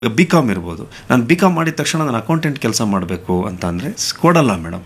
B com ಇರ್ಬೋದು ನಾನು B com ಮಾಡಿದ ತಕ್ಷಣ ನಾನು ಅಕೌಂಟೆಂಟ್ ಕೆಲಸ ಮಾಡಬೇಕು ಅಂತ ಅಂದರೆ ಕೊಡಲ್ಲ ಮೇಡಮ್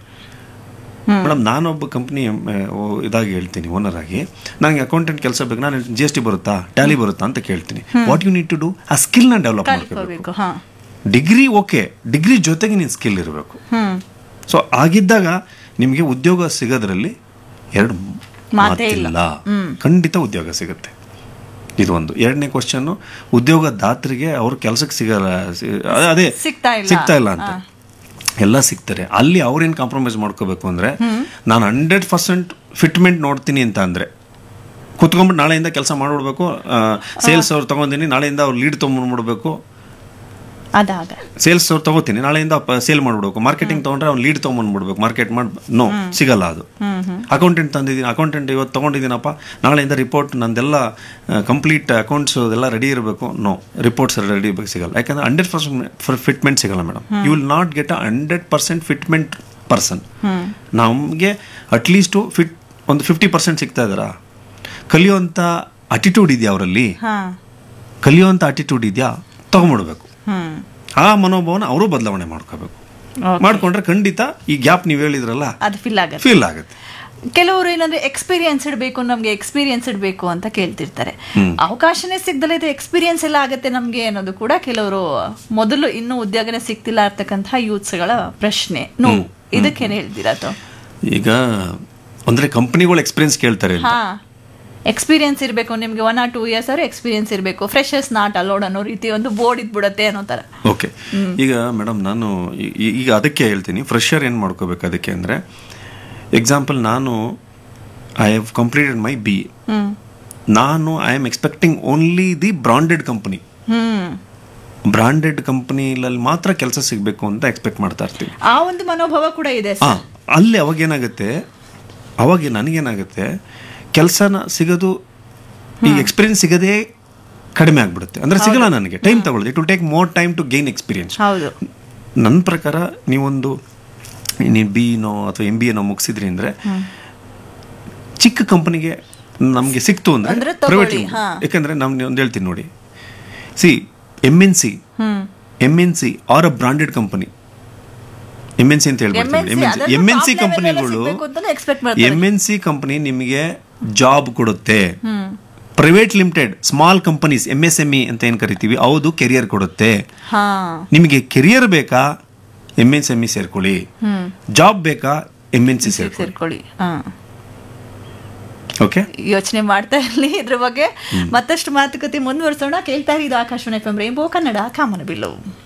ಮೇಡಮ್ ನಾನೊಬ್ಬ ಕಂಪ್ನಿ ಇದಾಗಿ ಹೇಳ್ತೀನಿ ಓನರ್ ಆಗಿ ನನಗೆ ಅಕೌಂಟೆಂಟ್ ಕೆಲಸ ಬೇಕು ನಾನು ಜಿ ಎಸ್ ಟಿ ಬರುತ್ತಾ ಟ್ಯಾಲಿ ಬರುತ್ತಾ ಅಂತ ಕೇಳ್ತೀನಿ what you need to do ಆ ಸ್ಕಿಲ್ನ ಡೆವಲಪ್ ಮಾಡ್ಕೋಬೇಕು ಕಲ್ತ್ಕೋಬೇಕು ಹಾ ಡಿಗ್ರಿ ಓಕೆ ಡಿಗ್ರಿ ಜೊತೆಗೆ ನೀನು ಸ್ಕಿಲ್ ಇರಬೇಕು ಹ್ಮ್ ಸೊ ಆಗಿದ್ದಾಗ ನಿಮಗೆ ಉದ್ಯೋಗ ಸಿಗೋದ್ರಲ್ಲಿ ಎರಡು ಮಾತೇ ಇಲ್ಲ. ಮಾತಿಲ್ಲ ಖಂಡಿತ ಉದ್ಯೋಗ ಸಿಗುತ್ತೆ ಇದು ಒಂದು ಎರಡನೇ ಕ್ವಶನ್ ಉದ್ಯೋಗದಾತರಿಗೆ ಅವ್ರ ಕೆಲಸಕ್ಕೆ ಸಿಗಲ್ಲ ಸಿ- ಅದೇ- ಅದೇ ಸಿಗ್ತಾ ಇಲ್ಲ. ಸಿಗ್ತಾ ಇಲ್ಲ ಅಂತ ಎಲ್ಲ ಸಿಗ್ತಾರೆ ಅಲ್ಲಿ ಅವ್ರೇನು ಕಾಂಪ್ರಮೈಸ್ ಮಾಡ್ಕೋಬೇಕು ಅಂದ್ರೆ ನಾನು ಹಂಡ್ರೆಡ್ ಪರ್ಸೆಂಟ್ ಫಿಟ್ಮೆಂಟ್ ನೋಡ್ತೀನಿ ಅಂತ ಅಂದ್ರೆ ಕುತ್ಕೊಂಡ್ಬಿಟ್ಟು ನಾಳೆಯಿಂದ ಕೆಲಸ ಮಾಡ್ಬಿಡ್ಬೇಕು ಸೇಲ್ಸ್ ಅವ್ರು ತಗೊಂಡಿನಿ ನಾಳೆಯಿಂದ ಅವ್ರು ಲೀಡ್ ತೊಗೊಂಡ್ಬಿಡ್ಬೇಕು ಅದಾಗ ಸೇಲ್ಸ್ ಅವ್ರು ತಗೋತೀನಿ ನಾಳೆಯಿಂದ ಸೇಲ್ ಮಾಡ್ಬಿಡ್ಬೇಕು ಮಾರ್ಕೆಟಿಂಗ್ ತಗೊಂಡ್ರೆ ಅವ್ನು ಲೀಡ್ ತೊಗೊಂಡ್ಬಿಡ್ಬೇಕು ಮಾರ್ಕೆಟ್ ಮಾಡಿ ನೋ ಸಿಗಲ್ಲ ಅದು ಅಕೌಂಟೆಂಟ್ ತಂದಿದ್ದೀನಿ ಅಕೌಂಟೆಂಟ್ ಇವತ್ತು ತೊಗೊಂಡಿದ್ದೀನಪ್ಪ ನಾಳೆಯಿಂದ ರಿಪೋರ್ಟ್ ನಂದೆಲ್ಲ ಕಂಪ್ಲೀಟ್ ಅಕೌಂಟ್ಸ್ ಅದೆಲ್ಲ ರೆಡಿ ಇರಬೇಕು ನೋ ರಿಪೋರ್ಟ್ಸ್ ರೆಡಿ ಇರಬೇಕು ಸಿಗಲ್ಲ ಯಾಕಂದ್ರೆ ಹಂಡ್ರೆಡ್ ಪರ್ಸೆಂಟ್ ಫಿಟ್ಮೆಂಟ್ ಸಿಗಲ್ಲ madam you will not get a hundred percent fitment person ನಮಗೆ ಅಟ್ಲೀಸ್ಟು ಫಿಟ್ ಒಂದು ಫಿಫ್ಟಿ ಪರ್ಸೆಂಟ್ ಸಿಗ್ತಾ ಇದ್ದಾರಾ ಕಲಿಯುವಂಥ ಅಟಿಟ್ಯೂಡ್ ಇದೆಯಾ ಅವರಲ್ಲಿ ಹಾ ಕಲಿಯುವಂಥ ಅಟಿಟ್ಯೂಡ್ ಇದೆಯಾ ತಗೊಂಡ್ಬಿಡ್ಬೇಕು ಹ್ಮ್ ಆ ಮನೋಭಾವನ ಅವರು ಬದಲಾವಣೆ ಮಾಡ್ಕೋಬೇಕು Okay. ಮಾಡ್ಕೊಂಡ್ರೆ ಖಂಡಿತ ಈ ಗ್ಯಾಪ್ ನೀವು ಹೇಳಿದ್ರಲ್ಲ ಅದು ಫಿಲ್ ಆಗತ್ತೆ ಫೀಲ್ ಆಗುತ್ತೆ ಕೆಲವರು ಏನಂದ್ರೆ ಎಕ್ಸ್ಪೀರಿಯನ್ಸ್ ಇಡಬೇಕು ನಮ್ಗೆ ಎಕ್ಸ್ಪೀರಿಯನ್ಸ್ ಇಡಬೇಕು ಅಂತ ಕೇಳ್ತಿರ್ತಾರೆ ಅವಕಾಶನೇ ಸಿಗ್ದಲೇ ಇದು ಎಕ್ಸ್ಪೀರಿಯನ್ಸ್ ಎಲ್ಲ ಆಗತ್ತೆ ನಮ್ಗೆ ಅನ್ನೋದು ಕೂಡ ಕೆಲವರು ಮೊದಲು ಇನ್ನೂ ಉದ್ಯೋಗನೇ ಸಿಗ್ತಿಲ್ಲ ಇರ್ತಕ್ಕಂತಹ ಯೂತ್ಸ್ಗಳ ಪ್ರಶ್ನೆ ನೋವು ಇದಕ್ಕೇನು ಹೇಳ್ತೀರಾ ಅಥವಾ ಈಗ ಅಂದ್ರೆ ಕಂಪನಿಗಳು ಎಕ್ಸ್ಪೀರಿಯನ್ಸ್ ಕೇಳ್ತಾರೆ ಹಾ ಎಕ್ಸ್ಪೀರಿಯನ್ಸ್ ಇರಬೇಕು ನಿಮ್ಗೆ ಒನ್ ಆರ್ ಟೂ ಇಯರ್ಸ್ ಅವ್ರು ಎಕ್ಸ್ಪೀರಿಯನ್ಸ್ ಇರಬೇಕು ಫ್ರೆಶರ್ಸ್ ನಾಟ್ ಅಲೋಡ್ ಅನ್ನೋ ರೀತಿ ಒಂದು ಬೋರ್ಡ್ ಇದ್ಬಿಡತ್ತೆ ಅನ್ನೋ ತರ ಓಕೆ ಈಗ ಮೇಡಮ್ ನಾನು ಈ- ಈ- ಈಗ ಅದಕ್ಕೆ ಹೇಳ್ತೀನಿ ಫ್ರೆಶರ್ ಏನು ಮಾಡ್ಕೋಬೇಕು ಅದಕ್ಕೆ ಅಂದರೆ ಎಕ್ಸಾಂಪಲ್ ನಾನು I have completed my B hmm ನಾನು I am expecting only the branded company hmm branded ಕಂಪನಿಲಲ್ಲಿ ಮಾತ್ರ ಕೆಲಸ ಸಿಗಬೇಕು ಅಂತ ಎಕ್ಸ್ಪೆಕ್ಟ್ ಮಾಡ್ತಾ ಇರ್ತೀನಿ ಆ ಒಂದು ಮನೋಭಾವ ಕೂಡ ಇದೆ ಆ, ಅಲ್ಲಿ ಅವಾಗ ಏನಾಗುತ್ತೆ ಅವಾಗ ನನಗೇನಾಗುತ್ತೆ ಕೆಲಸನ ಸಿಗೋದು ಈ ಎಕ್ಸ್ಪೀರಿಯನ್ಸ್ ಸಿಗೋದೇ ಕಡಿಮೆ ಆಗ್ಬಿಡುತ್ತೆ ಅಂದ್ರೆ ಸಿಗಲ್ಲ ನನಗೆ ಟೈಮ್ ತಗೊಳ್ಳೋದು it will take more time to gain experience ಹೌದು ನನ್ನ ಪ್ರಕಾರ ನೀವೊಂದು ನೀವು ಬಿ ನೋ ಅಥವಾ ಎಂ ಬಿ ಎನೋ ಮುಗಿಸಿದ್ರಿ ಅಂದ್ರೆ ಚಿಕ್ಕ ಕಂಪನಿಗೆ ನಮಗೆ ಸಿಕ್ತು ಅಂದ್ರೆ ಅಂದ್ರೆ ತಗೊಳ್ಳಿ, ಪ್ರೈವೇಟ್ ಹಾ. ಯಾಕಂದ್ರೆ ನಾನು ಒಂದು ಹೇಳ್ತೀನಿ ನೋಡಿ C M N C hmm M N C or a branded company M N C ಅಂತ ಹೇಳ್ಬಿಡ್ತೀನಿ MNC, ಅದನ್ನು M N C top level ಎಲ್ಲ ಕಂಪನಿಗಳು ಸಿಗ್ಬೇಕು ಅಂತಾನೆ expect ಮಾಡ್ತಾರೆ. ಎಮ್ ಎನ್ ಸಿ ಕಂಪನಿ ನಿಮಗೆ ಜಾಬ್ ಕೊಡುತ್ತೆ hmm private limited small companies M S M E ಅಂತ ಏನ್ ಕರಿತೀವಿ ಹೌದು ಕೆರಿಯರ್ ಕೊಡುತ್ತೆ ಹಾ ನಿಮಗೆ ಕೆರಿಯರ್ ಬೇಕಾ M N C M E ಸೇರ್ಕೊಳ್ಳಿ ಹ್ಮ್ ಜಾಬ್ ಬೇಕಾ ಎಮ್ ಎನ್ ಸಿ ಸೇರ್ಕೊಳ್ಳಿ ಸೇರ್ಕೊಳ್ಳಿ ಹಾ ಓಕೆ ಯೋಚನೆ ಮಾಡ್ತಾ ಇರಲಿ ಇದ್ರ ಬಗ್ಗೆ ಮತ್ತಷ್ಟು ಮಾತುಕತೆ ಮುಂದುವರಿಸೋಣ ಕೇಳ್ತಾ ಇರಿ ಇದು Akashvani F M rainbow Kannada ಕಾಮನಬಿಲ್ಲು